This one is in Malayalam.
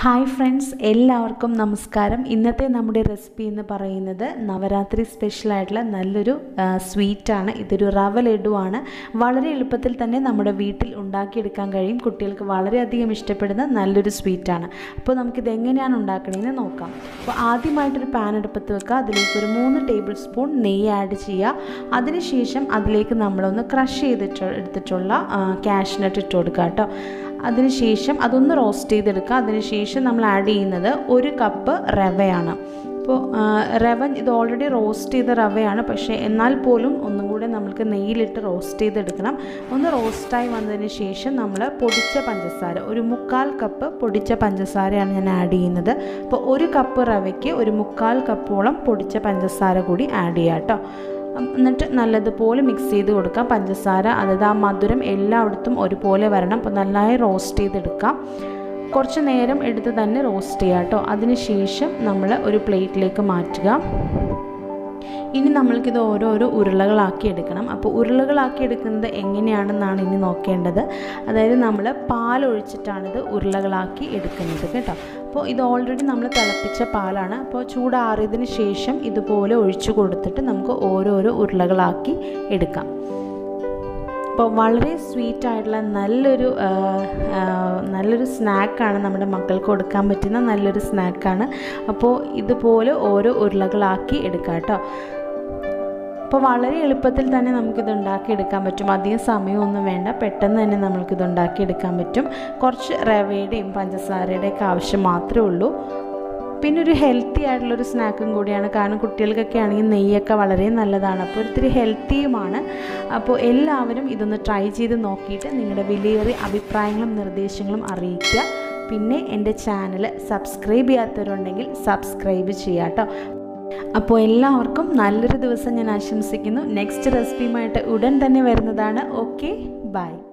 ഹായ് ഫ്രണ്ട്സ് എല്ലാവർക്കും നമസ്കാരം ഇന്നത്തെ നമ്മുടെ റെസിപ്പി എന്ന് പറയുന്നത് നവരാത്രി സ്പെഷ്യലായിട്ടുള്ള നല്ലൊരു സ്വീറ്റാണ് ഇതൊരു റവ ലഡുവാണ് വളരെ എളുപ്പത്തിൽ തന്നെ നമ്മുടെ വീട്ടിൽ ഉണ്ടാക്കിയെടുക്കാൻ കഴിയും കുട്ടികൾക്ക് വളരെയധികം ഇഷ്ടപ്പെടുന്ന നല്ലൊരു സ്വീറ്റാണ് അപ്പോൾ നമുക്കിത് എങ്ങനെയാണ് ഉണ്ടാക്കണമെന്ന് നോക്കാം അപ്പോൾ ആദ്യമായിട്ടൊരു പാൻ എടുപ്പത്ത് വെക്കുക അതിലേക്ക് ഒരു മൂന്ന് ടേബിൾ സ്പൂൺ നെയ്യ് ആഡ് ചെയ്യുക അതിനുശേഷം അതിലേക്ക് നമ്മളൊന്ന് ക്രഷ് ചെയ്തിട്ട് എടുത്തിട്ടുള്ള ക്യാഷ്നട്ട് ഇട്ട് കൊടുക്കുക കേട്ടോ അതിനുശേഷം അതൊന്ന് റോസ്റ്റ് ചെയ്തെടുക്കുക അതിനുശേഷം നമ്മൾ ആഡ് ചെയ്യുന്നത് ഒരു കപ്പ് റവയാണ് അപ്പോൾ റവ ഇത് ഓൾറെഡി റോസ്റ്റ് ചെയ്ത റവയാണ് പക്ഷേ എന്നാൽ പോലും ഒന്നും കൂടെ നമുക്ക് നെയ്യിലിട്ട് റോസ്റ്റ് ചെയ്തെടുക്കണം ഒന്ന് റോസ്റ്റായി വന്നതിന് ശേഷം നമ്മൾ പൊടിച്ച പഞ്ചസാര ഒരു മുക്കാൽ കപ്പ് പൊടിച്ച പഞ്ചസാരയാണ് ഞാൻ ആഡ് ചെയ്യുന്നത് അപ്പോൾ ഒരു കപ്പ് റവയ്ക്ക് ഒരു മുക്കാൽ കപ്പോളം പൊടിച്ച പഞ്ചസാര കൂടി ആഡ് ചെയ്യാം കേട്ടോ എന്നിട്ട് നല്ലതുപോലെ മിക്സ് ചെയ്ത് കൊടുക്കാം പഞ്ചസാര അതായത് ആ മധുരം എല്ലായിടത്തും ഒരുപോലെ വരണം അപ്പോൾ നന്നായി റോസ്റ്റ് ചെയ്തെടുക്കാം കുറച്ച് നേരം എടുത്ത് തന്നെ റോസ്റ്റ് ചെയ്യുക കേട്ടോ അതിനുശേഷം നമ്മൾ ഒരു പ്ലേറ്റിലേക്ക് മാറ്റുക ഇനി നമ്മൾക്കിത് ഓരോരോ ഉരുളകളാക്കി എടുക്കണം അപ്പോൾ ഉരുളകളാക്കി എടുക്കുന്നത് എങ്ങനെയാണെന്നാണ് ഇനി നോക്കേണ്ടത് അതായത് നമ്മൾ പാലൊഴിച്ചിട്ടാണിത് ഉരുളകളാക്കി എടുക്കുന്നത് കേട്ടോ അപ്പോൾ ഇത് ഓൾറെഡി നമ്മൾ തിളപ്പിച്ച പാലാണ് അപ്പോൾ ചൂടാറിയതിന് ശേഷം ഇതുപോലെ ഒഴിച്ചു കൊടുത്തിട്ട് നമുക്ക് ഓരോരോ ഉരുളകളാക്കി എടുക്കാം അപ്പോൾ വളരെ സ്വീറ്റ് ആയിട്ടുള്ള നല്ലൊരു നല്ലൊരു സ്നാക്കാണ് നമ്മുടെ മക്കൾക്ക് കൊടുക്കാൻ പറ്റുന്ന നല്ലൊരു സ്നാക്കാണ് അപ്പോൾ ഇതുപോലെ ഓരോ ഉരുളകളാക്കി എടുക്കാം കേട്ടോ അപ്പോൾ വളരെ എളുപ്പത്തിൽ തന്നെ നമുക്കിത് ഉണ്ടാക്കിയെടുക്കാൻ പറ്റും അധികം സമയമൊന്നും വേണ്ട പെട്ടെന്ന് തന്നെ നമുക്കിത് ഉണ്ടാക്കിയെടുക്കാൻ പറ്റും കുറച്ച് റവയുടെയും പഞ്ചസാരയുടെയൊക്കെ ആവശ്യം മാത്രമേ ഉള്ളൂ പിന്നെ ഒരു ഹെൽത്തി ആയിട്ടുള്ളൊരു സ്നാക്കും കൂടിയാണ് കാരണം കുട്ടികൾക്കൊക്കെ ആണെങ്കിൽ നെയ്യൊക്കെ വളരെ നല്ലതാണ് അപ്പോൾ ഒത്തിരി ഹെൽത്തിയുമാണ് അപ്പോൾ എല്ലാവരും ഇതൊന്ന് ട്രൈ ചെയ്ത് നോക്കിയിട്ട് നിങ്ങളുടെ വിലയേറിയ അഭിപ്രായങ്ങളും നിർദ്ദേശങ്ങളും അറിയിക്കുക പിന്നെ എൻ്റെ ചാനൽ സബ്സ്ക്രൈബ് ചെയ്യാത്തവരുണ്ടെങ്കിൽ സബ്സ്ക്രൈബ് ചെയ്യുക കേട്ടോ അപ്പോൾ എല്ലാവർക്കും നല്ലൊരു ദിവസം ഞാൻ ആശംസിക്കുന്നു നെക്സ്റ്റ് റെസിപ്പിയുമായിട്ട് ഉടൻ തന്നെ വരുന്നതാണ് ഓക്കെ ബൈ